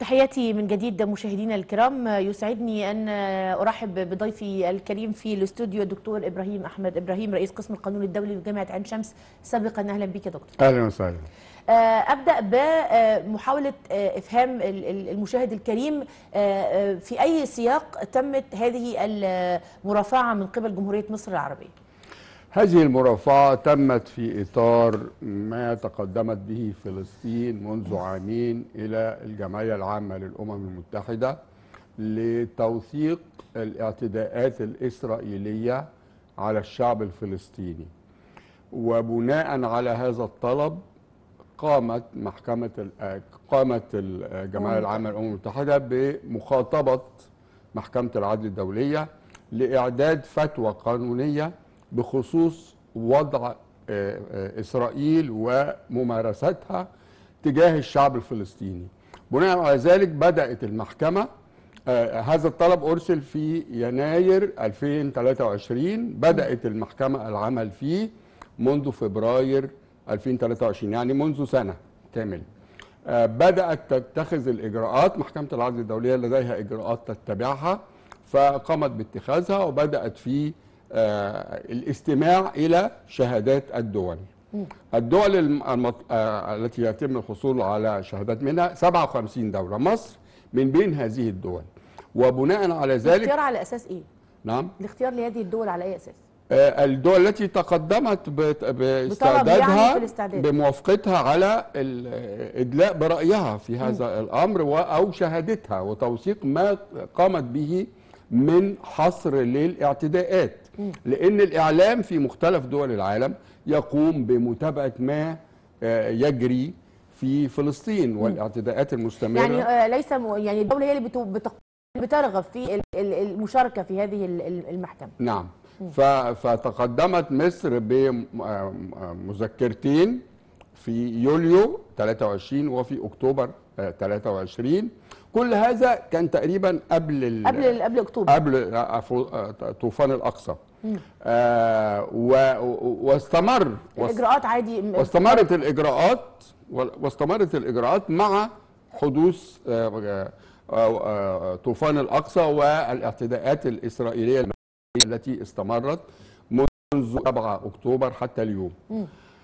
تحياتي من جديد مشاهدينا الكرام يسعدني ان ارحب بضيفي الكريم في الاستوديو الدكتور ابراهيم احمد ابراهيم رئيس قسم القانون الدولي بجامعه عين شمس سابقا اهلا بك يا دكتور اهلا وسهلا ابدا بمحاوله افهام المشاهد الكريم في اي سياق تمت هذه المرافعه من قبل جمهوريه مصر العربيه هذه المرافعة تمت في إطار ما تقدمت به فلسطين منذ عامين إلى الجمعية العامة للأمم المتحدة لتوثيق الاعتداءات الإسرائيلية على الشعب الفلسطيني وبناء على هذا الطلب قامت محكمة قامت الجمعية العامة للأمم المتحدة بمخاطبة محكمة العدل الدولية لإعداد فتوى قانونية بخصوص وضع اسرائيل وممارستها تجاه الشعب الفلسطيني. بناء على ذلك بدات المحكمه هذا الطلب ارسل في يناير 2023 بدات المحكمه العمل فيه منذ فبراير 2023 يعني منذ سنه كامله. بدات تتخذ الاجراءات محكمه العدل الدوليه لديها اجراءات تتبعها فقامت باتخاذها وبدات في آه الاستماع الى شهادات الدول. م. الدول المط... آه التي يتم الحصول على شهادات منها 57 دوله، مصر من بين هذه الدول. وبناء على ذلك الاختيار على اساس ايه؟ نعم الاختيار لهذه الدول على اي اساس؟ آه الدول التي تقدمت باستعدادها يعني بموافقتها على الادلاء برايها في هذا م. الامر او شهادتها وتوثيق ما قامت به من حصر للاعتداءات لان الاعلام في مختلف دول العالم يقوم بمتابعه ما يجري في فلسطين والاعتداءات المستمره يعني ليس يعني الدوله هي اللي بترغب في المشاركه في هذه المحكمه نعم فتقدمت مصر بمذكرتين في يوليو 23 وفي اكتوبر 23 كل هذا كان تقريبا قبل قبل قبل اكتوبر قبل طوفان الاقصى آه واستمر الاجراءات عادي واستمرت الاجراءات واستمرت الاجراءات مع حدوث آه آه طوفان الاقصى والاعتداءات الاسرائيليه التي استمرت منذ 7 اكتوبر حتى اليوم م.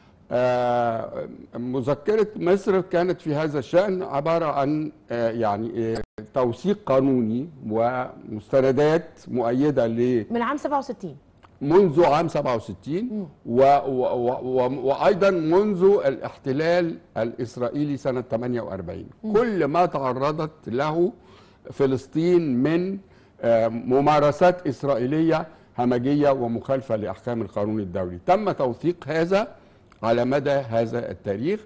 آه مذكرة مصر كانت في هذا الشأن عبارة عن آه يعني آه توثيق قانوني ومستندات مؤيدة ل من عام 67 منذ عام 67 و و و وأيضا منذ الاحتلال الإسرائيلي سنة 48 م. كل ما تعرضت له فلسطين من ممارسات إسرائيلية همجية ومخالفة لأحكام القانون الدولي تم توثيق هذا على مدى هذا التاريخ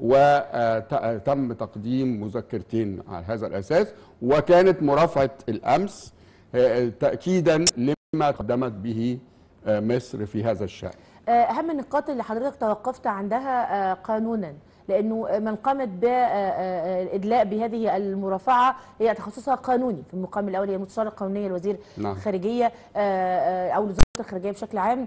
وتم تقديم مذكرتين على هذا الاساس وكانت مرافعه الامس تاكيدا لما قدمت به مصر في هذا الشان. اهم النقاط اللي حضرتك توقفت عندها قانونا لانه من قامت بالادلاء بهذه المرافعه هي تخصصها قانوني في المقام الاول هي المستشاره القانونيه لوزير نعم. الخارجيه او وزاره الخارجيه بشكل عام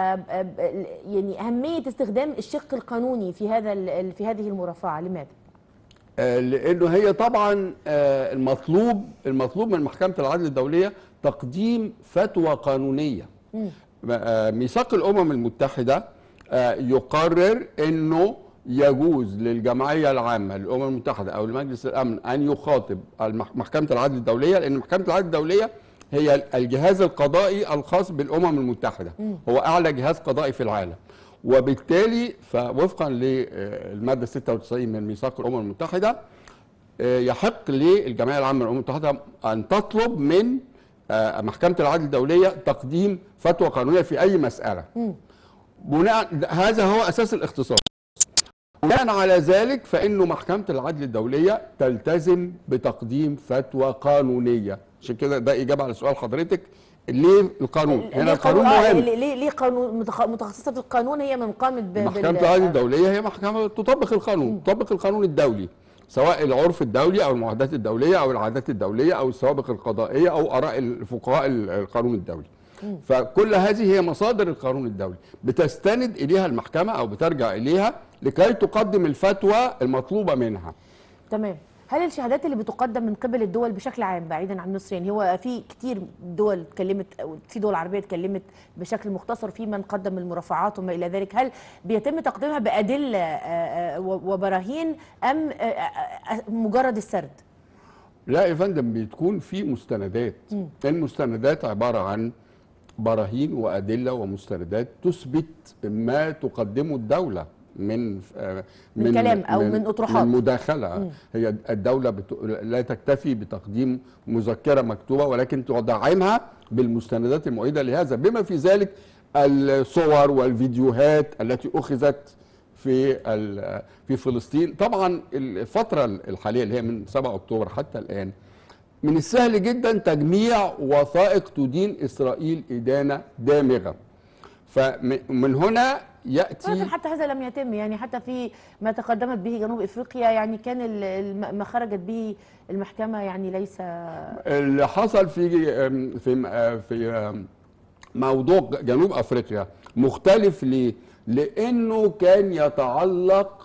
يعني اهميه استخدام الشق القانوني في هذا في هذه المرافعه لماذا؟ لانه هي طبعا المطلوب المطلوب من محكمه العدل الدوليه تقديم فتوى قانونيه م. ميثاق الامم المتحده يقرر انه يجوز للجمعيه العامه للامم المتحده او لمجلس الامن ان يخاطب محكمه العدل الدوليه لان محكمه العدل الدوليه هي الجهاز القضائي الخاص بالامم المتحده م. هو اعلى جهاز قضائي في العالم وبالتالي فوفقا للماده 96 من ميثاق الامم المتحده يحق للجمعيه العامه للامم المتحده ان تطلب من محكمه العدل الدوليه تقديم فتوى قانونيه في اي مساله م. بناء هذا هو اساس الاختصاص بناء على ذلك فإنه محكمة العدل الدولية تلتزم بتقديم فتوى قانونية عشان كده ده إجابة على سؤال حضرتك ليه القانون؟ هنا القانون مهم ليه ليه قانون متخصصة في القانون هي من قامت محكمة العدل الدولية هي محكمة تطبق القانون، تطبق القانون الدولي سواء العرف الدولي أو المعاهدات الدولية أو العادات الدولية أو السوابق القضائية أو آراء الفقهاء القانون الدولي. فكل هذه هي مصادر القانون الدولي بتستند اليها المحكمه او بترجع اليها لكي تقدم الفتوى المطلوبه منها تمام هل الشهادات اللي بتقدم من قبل الدول بشكل عام بعيدا عن مصر يعني هو في كتير دول اتكلمت او في دول عربيه اتكلمت بشكل مختصر في من قدم المرافعات وما الى ذلك هل بيتم تقديمها بادله آه، آه، وبراهين ام آه، آه، آه، مجرد السرد لا يا فندم بتكون في مستندات المستندات عباره عن براهين وادله ومستندات تثبت ما تقدمه الدوله من آه، من كلام أو من أطروحات. من مداخله هي الدوله بت... لا تكتفي بتقديم مذكره مكتوبه ولكن تدعمها بالمستندات المؤيده لهذا بما في ذلك الصور والفيديوهات التي اخذت في ال- في فلسطين طبعا الفتره الحاليه اللي هي من 7 اكتوبر حتى الان من السهل جدا تجميع وثائق تدين اسرائيل ادانه دامغه فمن هنا ولكن ياتي حتى هذا لم يتم يعني حتى في ما تقدمت به جنوب افريقيا يعني كان ال- الم- ما خرجت به المحكمه يعني ليس اللي حصل في في في موضوع جنوب افريقيا مختلف ليه؟ لانه كان يتعلق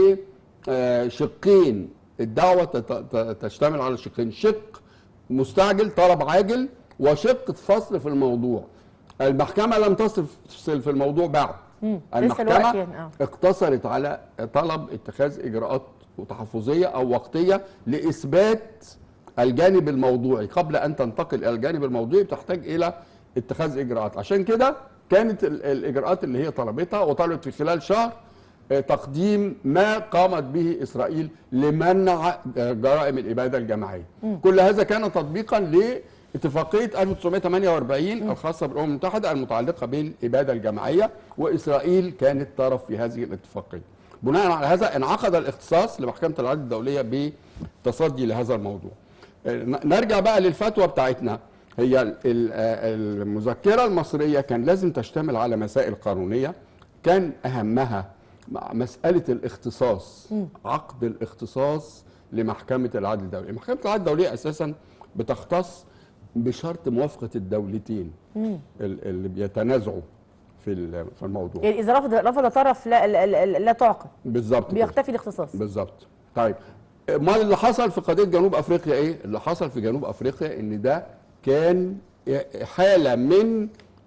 بشقين الدعوه تت- ت- تشتمل على شقين شق مستعجل طلب عاجل وشق فصل في الموضوع المحكمه لم تفصل في الموضوع بعد مم. لسه الوقت المحكمه يعني اه اقتصرت على طلب اتخاذ اجراءات تحفظيه او وقتيه لاثبات الجانب الموضوعي قبل ان تنتقل الى الجانب الموضوعي بتحتاج الى اتخاذ اجراءات عشان كده كانت ال- الاجراءات اللي هي طلبتها وطلبت في خلال شهر آه، تقديم ما قامت به اسرائيل لمنع آه، جرائم الاباده الجماعيه كل هذا كان تطبيقا لاتفاقيه 1948 الخاصه بالامم المتحده المتعلقه بالاباده الجماعيه واسرائيل كانت طرف في هذه الاتفاقيه بناء على هذا انعقد الاختصاص لمحكمه العدل الدوليه بالتصدي لهذا الموضوع آه، ن- نرجع بقى للفتوى بتاعتنا هي ال- ال- آه، المذكره المصريه كان لازم تشتمل على مسائل قانونيه كان اهمها مع مساله الاختصاص عقد الاختصاص لمحكمه العدل الدولي محكمه العدل الدوليه اساسا بتختص بشرط موافقه الدولتين ال- اللي بيتنازعوا في ال- في الموضوع يعني اذا رفض رفض طرف لا لا, لا, لا تعقد بالظبط كده. بيختفي الاختصاص بالظبط طيب امال اللي حصل في قضيه جنوب افريقيا ايه اللي حصل في جنوب افريقيا ان ده كان حاله من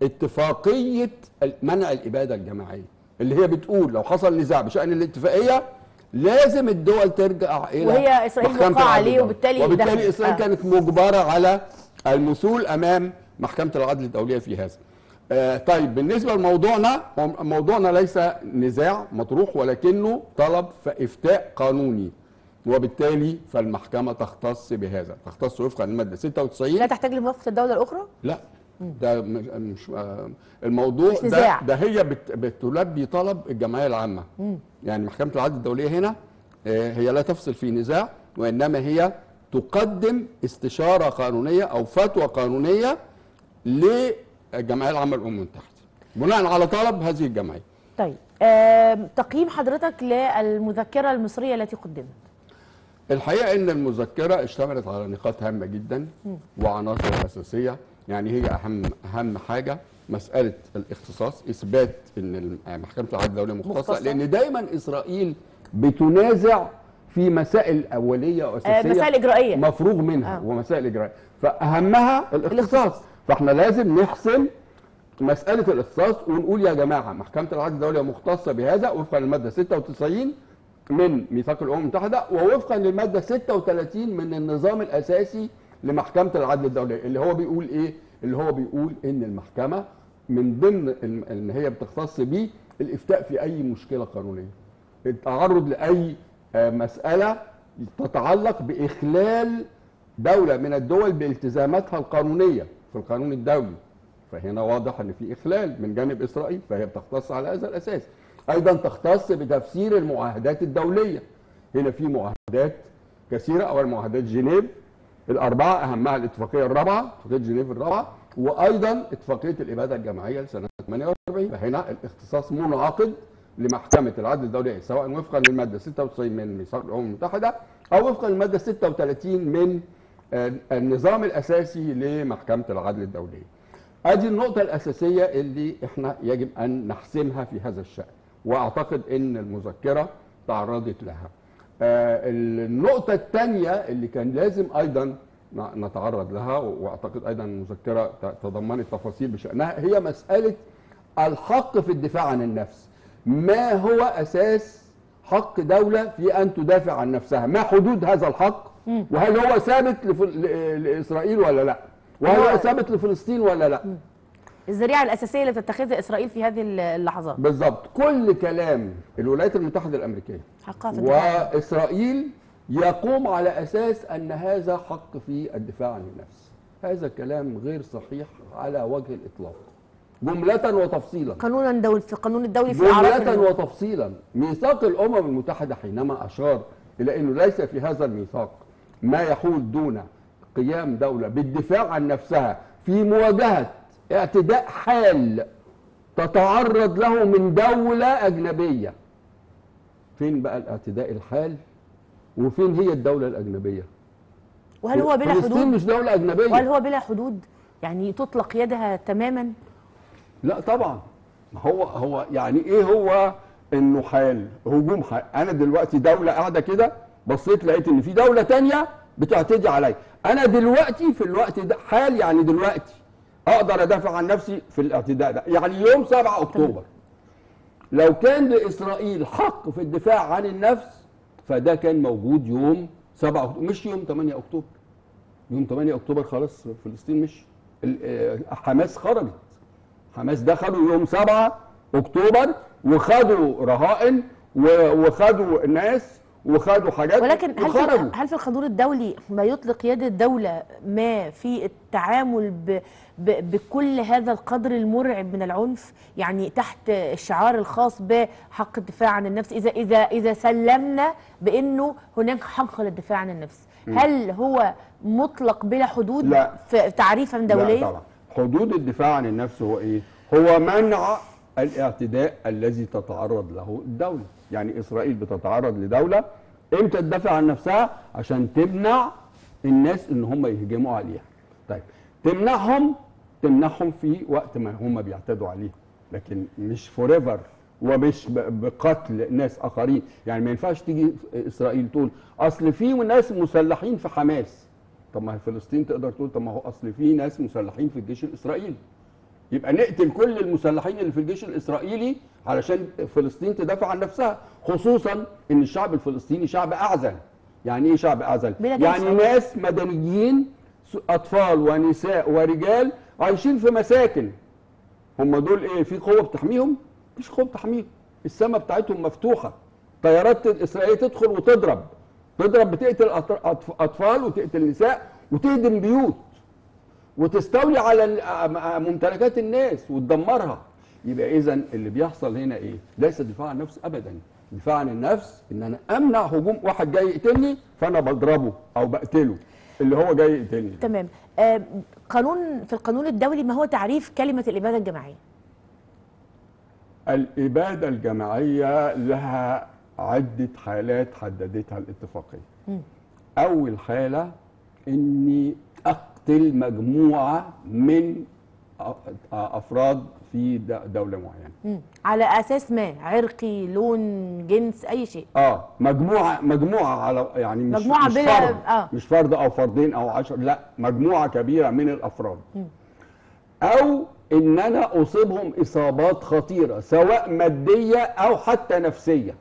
اتفاقيه منع الاباده الجماعيه اللي هي بتقول لو حصل نزاع بشان الاتفاقيه لازم الدول ترجع الى وهي إسرائيل محكمة وقع العدل عليه الدولي. وبالتالي وبالتالي دخل. اسرائيل آه. كانت مجبره على المثول امام محكمه العدل الدوليه في هذا آه طيب بالنسبه لموضوعنا هو موضوعنا ليس نزاع مطروح ولكنه طلب فافتاء قانوني وبالتالي فالمحكمه تختص بهذا تختص وفقا للماده 96 لا تحتاج لموافقه الدوله الاخرى لا ده م- مش آه، الموضوع مش ده, نزاع. ده هي بت بتلبي طلب الجمعيه العامه يعني محكمه العدل الدوليه هنا آه، هي لا تفصل في نزاع وانما هي تقدم استشاره قانونيه او فتوى قانونيه للجمعيه العامه للامم المتحده بناء على طلب هذه الجمعيه طيب آم، تقييم حضرتك للمذكره المصريه التي قدمت الحقيقه ان المذكره اشتملت على نقاط هامه جدا وعناصر اساسيه يعني هي اهم اهم حاجه مساله الاختصاص اثبات ان ال- محكمه العدل الدوليه مختصه مختصة. لان دايما اسرائيل بتنازع في مسائل اوليه آه، واساسيه مسائل اجرائيه مفروغ منها آه. ومسائل اجرائيه فاهمها الاختصاص الاختصاص. فاحنا لازم نحسم مساله الاختصاص ونقول يا جماعه محكمه العدل الدوليه مختصه بهذا وفقا للماده 96 من ميثاق الامم المتحده ووفقا للماده 36 من النظام الاساسي لمحكمه العدل الدوليه اللي هو بيقول ايه؟ اللي هو بيقول ان المحكمه من ضمن ال- ان هي بتختص بيه الافتاء في اي مشكله قانونيه. التعرض لاي آه، مساله تتعلق باخلال دوله من الدول بالتزاماتها القانونيه في القانون الدولي. فهنا واضح ان في اخلال من جانب اسرائيل فهي بتختص على هذا الاساس. ايضا تختص بتفسير المعاهدات الدوليه. هنا في معاهدات كثيره اول معاهدات جنيف الاربعه اهمها الاتفاقيه الرابعه اتفاقيه جنيف الرابعه وايضا اتفاقيه الاباده الجماعيه لسنه 48 فهنا الاختصاص منعقد لمحكمه العدل الدوليه سواء وفقا للماده 96 من ميثاق الامم المتحده او وفقا للماده 36 من آه، النظام الاساسي لمحكمه العدل الدوليه. ادي النقطه الاساسيه اللي احنا يجب ان نحسمها في هذا الشان واعتقد ان المذكره تعرضت لها. آه، النقطة الثانية اللي كان لازم أيضا ن- نتعرض لها وأعتقد أيضا المذكرة ت- تضمنت تفاصيل بشأنها هي مسألة الحق في الدفاع عن النفس ما هو أساس حق دولة في أن تدافع عن نفسها ما حدود هذا الحق وهل هو ثابت لف- ل- لإسرائيل ولا لا وهل هو- هو ثابت لفلسطين ولا لا الذريعه الاساسيه اللي بتتخذها اسرائيل في هذه اللحظات بالظبط كل كلام الولايات المتحدة الأمريكية حقها في الدفاع وإسرائيل يقوم على أساس أن هذا حق في الدفاع عن النفس هذا كلام غير صحيح على وجه الإطلاق جملة وتفصيلا قانونا دول في القانون الدولي في اعراف جملة ال- وتفصيلا ميثاق الأمم المتحدة حينما أشار إلى أنه ليس في هذا الميثاق ما يحول دون قيام دولة بالدفاع عن نفسها في مواجهة اعتداء حال تتعرض له من دولة أجنبية فين بقى الاعتداء الحال وفين هي الدولة الأجنبية وهل هو بلا فلسطين حدود مش دولة أجنبية وهل هو بلا حدود يعني تطلق يدها تماما لا طبعا ما هو هو يعني ايه هو انه حال هجوم حال انا دلوقتي دوله قاعده كده بصيت لقيت ان في دوله تانية بتعتدي عليا انا دلوقتي في الوقت ده حال يعني دلوقتي اقدر ادافع عن نفسي في الاعتداء ده يعني يوم 7 اكتوبر لو كان لاسرائيل حق في الدفاع عن النفس فده كان موجود يوم 7 اكتوبر مش يوم 8 اكتوبر يوم 8 اكتوبر خلاص فلسطين مش ال- آه، حماس خرجت حماس دخلوا يوم 7 اكتوبر وخدوا رهائن و- وخدوا ناس وخدوا حاجات ولكن هل في وخرجوا هل في القانون الدولي ما يطلق يد الدولة ما في التعامل ب ب بكل هذا القدر المرعب من العنف يعني تحت الشعار الخاص بحق الدفاع عن النفس إذا إذا إذا سلمنا بأنه هناك حق للدفاع عن النفس هل هو مطلق بلا حدود لا. في تعريفا لا دوليا؟ طبعا حدود الدفاع عن النفس هو ايه هو منع الاعتداء الذي تتعرض له الدولة يعني إسرائيل بتتعرض لدولة امتى تدافع عن نفسها عشان تمنع الناس ان هم يهجموا عليها طيب تمنعهم تمنعهم في وقت ما هم بيعتدوا عليها لكن مش فوريفر ومش ب- بقتل ناس اخرين يعني ما ينفعش تيجي اسرائيل تقول اصل في ناس مسلحين في حماس طب ما هي فلسطين تقدر تقول طب ما هو اصل في ناس مسلحين في الجيش الاسرائيلي يبقى نقتل كل المسلحين اللي في الجيش الاسرائيلي علشان فلسطين تدافع عن نفسها خصوصا ان الشعب الفلسطيني شعب اعزل يعني ايه شعب اعزل بلا جيش يعني أو- ناس مدنيين س- اطفال ونساء ورجال عايشين في مساكن هم دول ايه في قوه بتحميهم مفيش قوه بتحميهم السماء بتاعتهم مفتوحه طيارات الاسرائيليه تدخل وتضرب تضرب بتقتل أط- أطف- اطفال وتقتل نساء وتهدم بيوت وتستولي على ال- آ- آ- ممتلكات الناس وتدمرها يبقى اذا اللي بيحصل هنا ايه ليس دفاع عن النفس ابدا دفاع عن النفس ان انا امنع هجوم واحد جاي يقتلني فانا بضربه او بقتله اللي هو جاي يقتلني ده. تمام آه، قانون في القانون الدولي ما هو تعريف كلمة الإبادة الجماعية؟ الإبادة الجماعية لها عدة حالات حددتها الاتفاقية أول حالة إني أقتل مجموعة من أ- أفراد في د- دولة معينة مم. على اساس ما عرقي لون جنس اي شيء اه مجموعة مجموعة على يعني مش مجموعة مش بلا- فرد آه. مش فرد أو فردين أو عشر لا مجموعة كبيرة من الأفراد أو إن أنا أصيبهم إصابات خطيرة سواء مادية أو حتى نفسية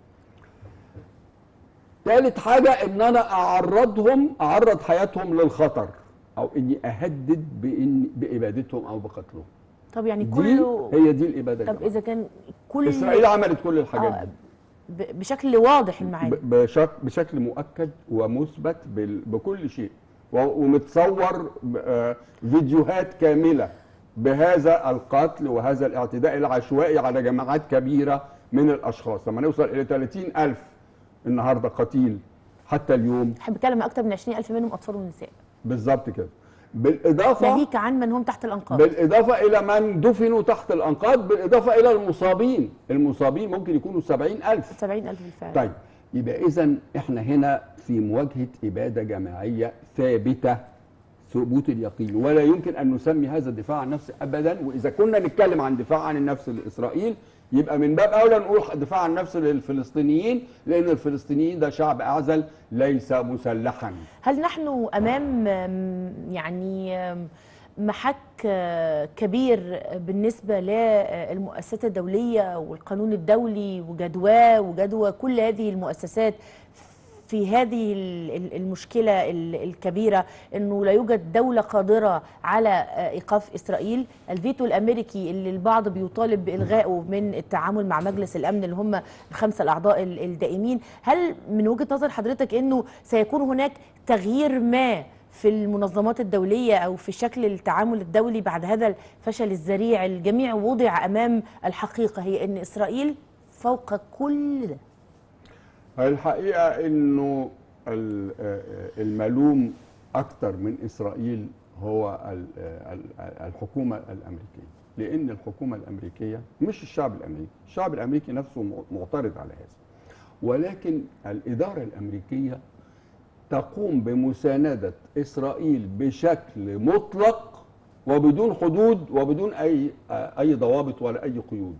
ثالث حاجة إن أنا أعرضهم أعرض حياتهم للخطر أو إني أهدد بإن بإبادتهم أو بقتلهم طب يعني دي كله هي دي الإبادة طب الجماعية. اذا كان كل إسرائيل عملت كل الحاجات آه، دي ب- بشكل واضح المعاني ب- بشك بشكل مؤكد ومثبت بال- بكل شيء و- ومتصور ب- آه، فيديوهات كاملة بهذا القتل وهذا الاعتداء العشوائي على جماعات كبيرة من الأشخاص لما نوصل إلى 30 ألف النهاردة قتيل حتى اليوم احنا بنتكلم عن اكثر من 20000 منهم اطفال ونساء بالظبط كده بالإضافة ناهيك عن من هم تحت الانقاض بالإضافة إلى من دفنوا تحت الأنقاض بالإضافة إلى المصابين المصابين ممكن يكونوا 70 ألف 70000 بالفعل طيب يبقى اذا احنا هنا في مواجهه اباده جماعيه ثابته ثبوت اليقين ولا يمكن ان نسمي هذا الدفاع عن النفس ابدا واذا كنا نتكلم عن دفاع عن النفس لاسرائيل يبقى من باب اولى نقول دفاع عن النفس للفلسطينيين لان الفلسطينيين ده شعب اعزل ليس مسلحا هل نحن امام آم، يعني آم، محك آه، كبير بالنسبه للمؤسسات الدوليه والقانون الدولي وجدواه وجدوى كل هذه المؤسسات في هذه ال- ال- المشكله ال- الكبيره انه لا يوجد دوله قادره على آه، ايقاف اسرائيل الفيتو الامريكي اللي البعض بيطالب بالغائه من التعامل مع مجلس الامن اللي هم الخمسه الاعضاء ال- الدائمين هل من وجهه نظر حضرتك انه سيكون هناك تغيير ما في المنظمات الدوليه او في شكل التعامل الدولي بعد هذا الفشل الذريع الجميع وضع امام الحقيقه هي ان اسرائيل فوق كل ده الحقيقه انه ال- آه، الملوم اكثر من اسرائيل هو ال- آه، ال- الحكومه الامريكيه لان الحكومه الامريكيه مش الشعب الامريكي الشعب الامريكي نفسه م- معترض على هذا ولكن الاداره الامريكيه تقوم بمسانده اسرائيل بشكل مطلق وبدون حدود وبدون اي آه، اي ضوابط ولا اي قيود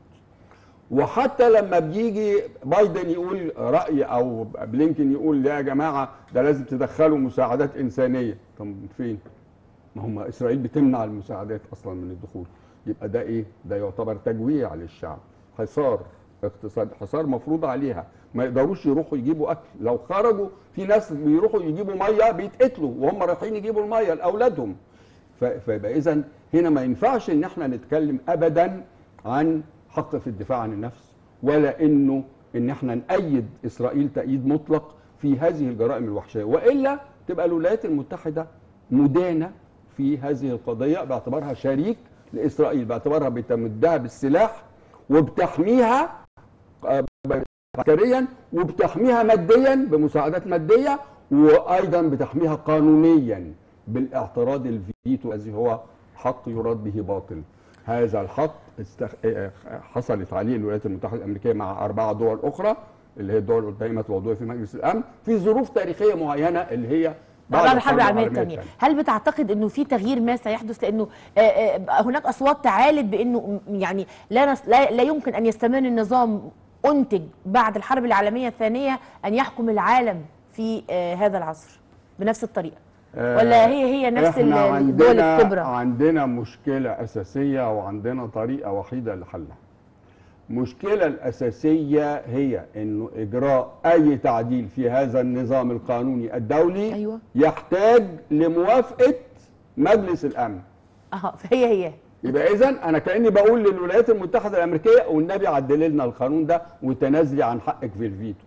وحتى لما بيجي بايدن يقول راي او بلينكن يقول لا يا جماعه ده لازم تدخلوا مساعدات انسانيه طب فين ما هم اسرائيل بتمنع المساعدات اصلا من الدخول يبقى ده ايه ده يعتبر تجويع للشعب حصار اقتصاد حصار مفروض عليها ما يقدروش يروحوا يجيبوا اكل لو خرجوا في ناس بيروحوا يجيبوا ميه بيتقتلوا وهم رايحين يجيبوا الميه لاولادهم ف- فيبقى اذا هنا ما ينفعش ان احنا نتكلم ابدا عن حق في الدفاع عن النفس ولا انه ان احنا نأيد اسرائيل تأييد مطلق في هذه الجرائم الوحشيه والا تبقى الولايات المتحده مدانه في هذه القضيه باعتبارها شريك لاسرائيل باعتبارها بتمدها بالسلاح وبتحميها آه، عسكريا وبتحميها ماديا بمساعدات ماديه وايضا بتحميها قانونيا بالاعتراض الفيتو الذي هو حق يراد به باطل هذا الحق استخ... آه، حصلت عليه الولايات المتحده الامريكيه مع اربعه دول اخرى اللي هي الدول الدائمه العضويه في مجلس الامن في ظروف تاريخيه معينه اللي هي بعد الحرب العالميه الثانيه هل بتعتقد انه في تغيير ما سيحدث لانه آه، آه، هناك اصوات تعالت بانه م- يعني لا نس- لا لا يمكن ان يستمر النظام انتج بعد الحرب العالميه الثانيه ان يحكم العالم في آه، هذا العصر بنفس الطريقه ولا هي هي نفس إحنا ال- الدول عندنا الكبرى عندنا مشكله اساسيه وعندنا طريقه وحيده لحلها المشكله الاساسيه هي انه اجراء اي تعديل في هذا النظام القانوني الدولي أيوة. يحتاج لموافقه مجلس الامن اه فهي هي يبقى اذا انا كاني بقول للولايات المتحده الامريكيه والنبي عدل لنا القانون ده وتنازلي عن حقك في الفيتو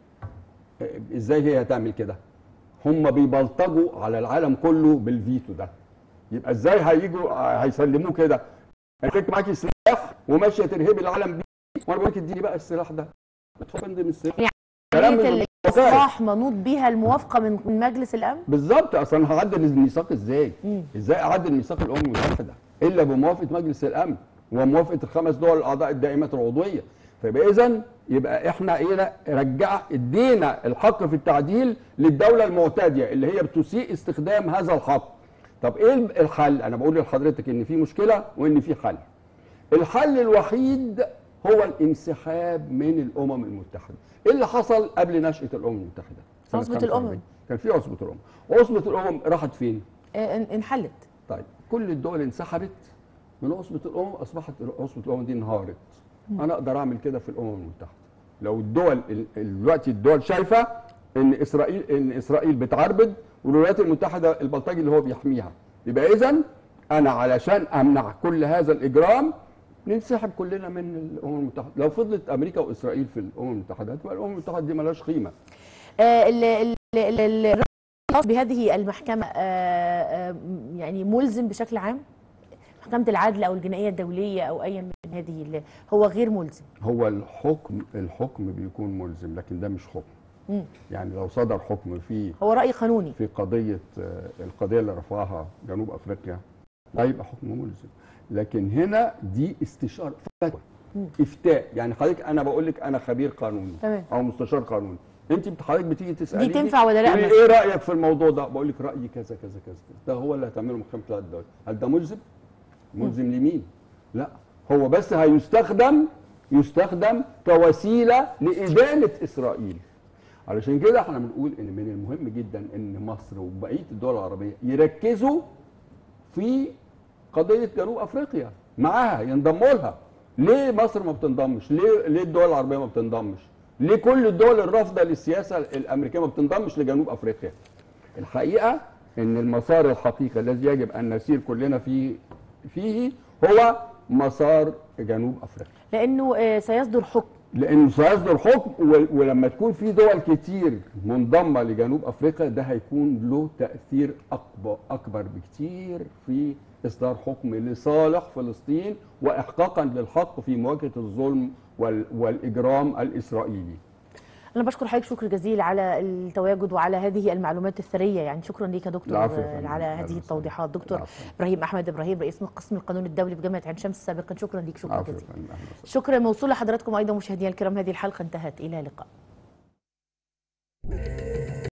ازاي هي هتعمل كده هم بيبلطجوا على العالم كله بالفيتو ده يبقى ازاي هيجوا هيسلموه كده انت معاكي سلاح وماشيه ترهبي العالم بيه وانا بقول لك اديني بقى السلاح ده اتفضل من السلاح يعني كلام عمليه من الاصلاح منوط بها الموافقه من من مجلس الامن بالظبط اصلا أنا هعدل الميثاق ازاي؟ ازاي اعدل ميثاق الامم المتحده؟ الا بموافقه مجلس الامن وموافقه الخمس دول الاعضاء الدائمه العضويه فيبقى اذا يبقى احنا ايه رجع ادينا الحق في التعديل للدوله المعتديه اللي هي بتسيء استخدام هذا الحق. طب ايه الحل؟ انا بقول لحضرتك ان في مشكله وان في حل. الحل الوحيد هو الانسحاب من الامم المتحده. ايه اللي حصل قبل نشاه الامم المتحده؟ سنة عصبة 45. الأمم. كان في عصبه الامم. عصبه الامم راحت فين؟ آه، ان- انحلت طيب كل الدول انسحبت من عصبه الامم اصبحت عصبه الامم دي انهارت. انا اقدر اعمل كده في الامم المتحده. لو الدول ال- ال- دلوقتي الدول شايفه ان اسرائيل ان اسرائيل بتعربد والولايات المتحده البلطجي اللي هو بيحميها. يبقى اذا انا علشان امنع كل هذا الاجرام ننسحب كلنا من الامم المتحده. لو فضلت امريكا واسرائيل في الامم المتحده هتبقى الامم المتحده دي ملهاش قيمه. آه، ال- ال- ال- ال- الرأي الخاص بهذه المحكمة آه، آه، يعني ملزم بشكل عام محكمة العدل أو الجنائية الدولية أو أي من هذه ال- هو غير ملزم هو الحكم الحكم بيكون ملزم لكن ده مش حكم. مم. يعني لو صدر حكم في هو رأي قانوني في قضيه آه، القضيه اللي رفعها جنوب افريقيا ده يبقى حكم ملزم لكن هنا دي استشاره فتوى مم. افتاء يعني حضرتك انا بقول لك انا خبير قانوني تمام. او مستشار قانوني انت حضرتك بتيجي تساليني تنفع ولا لا تقولي مثلا؟ ايه رايك في الموضوع ده بقول لك رايي كذا كذا كذا كذا. ده هو اللي هتعمله محكمه العدل الدولي هل ده ملزم ملزم لمين لا هو بس هيستخدم يستخدم كوسيله لادانه اسرائيل علشان كده احنا بنقول ان من المهم جدا ان مصر وبقيه الدول العربيه يركزوا في قضيه جنوب افريقيا معاها ينضموا لها ليه مصر ما بتنضمش ليه ليه الدول العربيه ما بتنضمش ليه كل الدول الرافضه للسياسه الامريكيه ما بتنضمش لجنوب افريقيا الحقيقه ان المسار الحقيقي الذي يجب ان نسير كلنا فيه فيه هو مسار جنوب افريقيا لانه آه، سيصدر حكم لانه سيصدر حكم ول- ولما تكون في دول كتير منضمه لجنوب افريقيا ده هيكون له تاثير اكبر اكبر بكتير في اصدار حكم لصالح فلسطين واحقاقا للحق في مواجهه الظلم وال- والاجرام الاسرائيلي انا بشكر حضرتك شكر جزيل على التواجد وعلى هذه المعلومات الثريه يعني شكرا ليك يا دكتور العفو يا آه، فندم. على أهلا هذه وسهلا. التوضيحات دكتور العفو. ابراهيم احمد ابراهيم رئيس قسم القانون الدولي بجامعه عين شمس سابقا شكرا ليك شكرا عفوا يا جزيلا فندم. أهلا وسهلا. شكرا موصول لحضراتكم ايضا مشاهدينا الكرام هذه الحلقه انتهت الى اللقاء